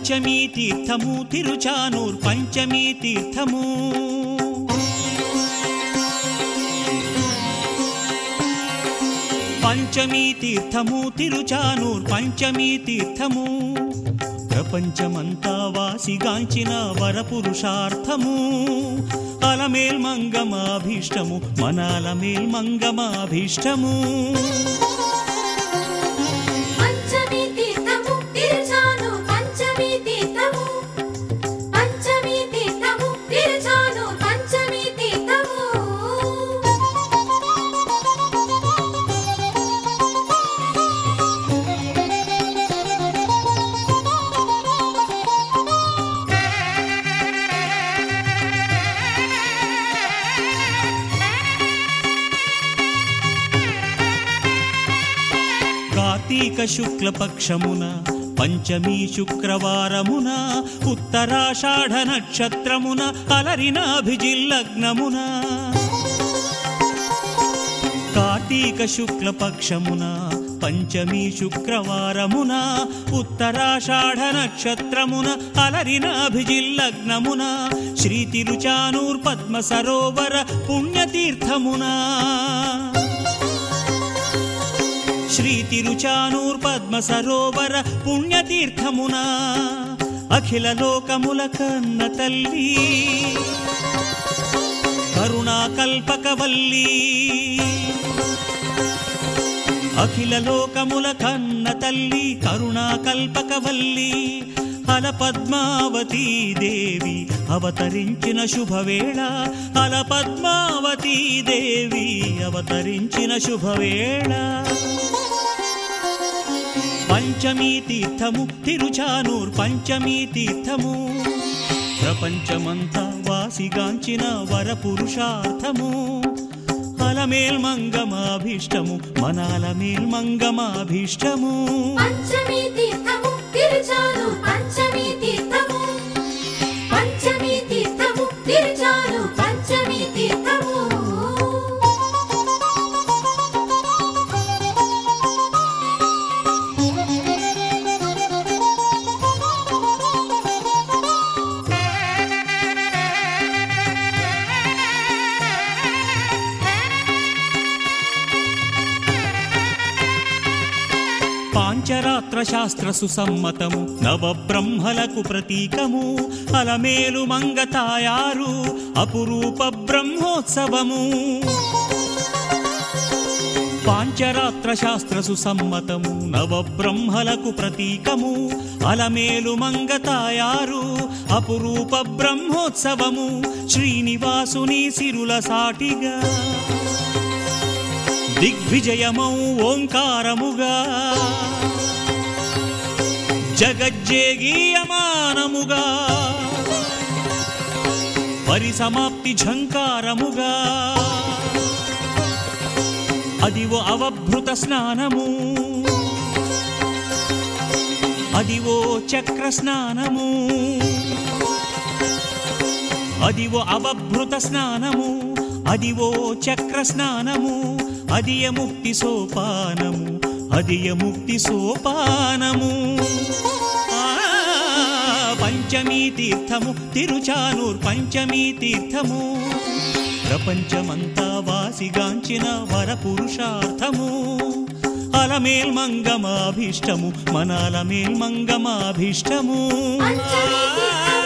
పంచమీ తీర్థము తిరుచానూర్ పంచమీ తీర్థము పంచమీ తీర్థము తిరుచానూర్ పంచమీ తీర్థము ప్రపంచమంతా వాసిగాంచిన వరపురుషార్థము అలమేల్ మంగమాభీష్టము మన అలమేల్ మంగమాభీష్టము పంచమి తీర్థము తిరుచాను పంచమి తీర్థము పంచమి తీర్థము తిరుచాను పంచమి తీర్థము కార్తీక శుక్ల పక్షమున పంచమీ శుక్రవారమున ఉత్తరాషాఢ నక్షత్రమున అలరినాభిజిల్లగ్నమున కార్తీక శుక్ల పక్షమున పంచమీ శుక్రవారమున ఉత్తరాషాఢ నక్షత్రమున అలరినాభిజిల్లగ్నమున శ్రీ తిరుచానూర్ పద్మ సరోవర పుణ్యతీర్థమునా శ్రీ తిరుచానూర్ పద్మ సరోవర పుణ్యతీర్థమున అఖిల లోకముల కన్న తల్లి కరుణా కల్పకవల్లి అఖిల లోకముల కన్న తల్లి కరుణా కల్పకవల్లి అల పద్మావతీ దేవి అవతరించిన శుభవేళ అల పద్మావతీ దేవి అవతరించిన శుభవేళ పంచమీ తీర్థము తిరుచానూర్ పంచమీ తీర్థము ప్రపంచమంతా వాసిగాంచిన వరపురుషార్థము అలమేల్ మంగమాభీష్టము మన అలమేల్ మంగమాభీష్టము పంచమి తీర్థము తిరుచాను పంచమి తీర్థము పంచమి తీర్థము తిరుచాను పంచమి తీర్థము పాంచరాత్ర శాస్త్ర సుసమ్మతము నవబ్రహ్మలకు ప్రతీకము అలమేలు మంగ తాయారు అపురూప బ్రహ్మోత్సవము పాంచరాత్ర శాస్త్ర సుసమ్మతము నవబ్రహ్మలకు ప్రతీకము అలమేలు మంగ తాయారు అపురూప బ్రహ్మోత్సవము శ్రీనివాసుని సిరుల సాటిగా దిగ్విజయమౌ ఓంకారముగా జగజ్జేగీయమానముగా పరిసమాప్తి ఝంకారముగా అదివో అవభృత స్నానము అదివో చక్ర స్నానము అదివో అవభృత స్నానము అదివో చక్ర స్నానము అదియ ముక్తి సోపానము అదియ ముక్తి సోపానము ఆ, పంచమీ తీర్థము తిరుచానూర్ పంచమీ తీర్థము ప్రపంచమంతా వాసిగాంచిన వరపురుషార్థము అలమేల్ మంగమాభీష్టము మన అలమేల్ మంగమాభీష్టము పంచమీ తీర్థము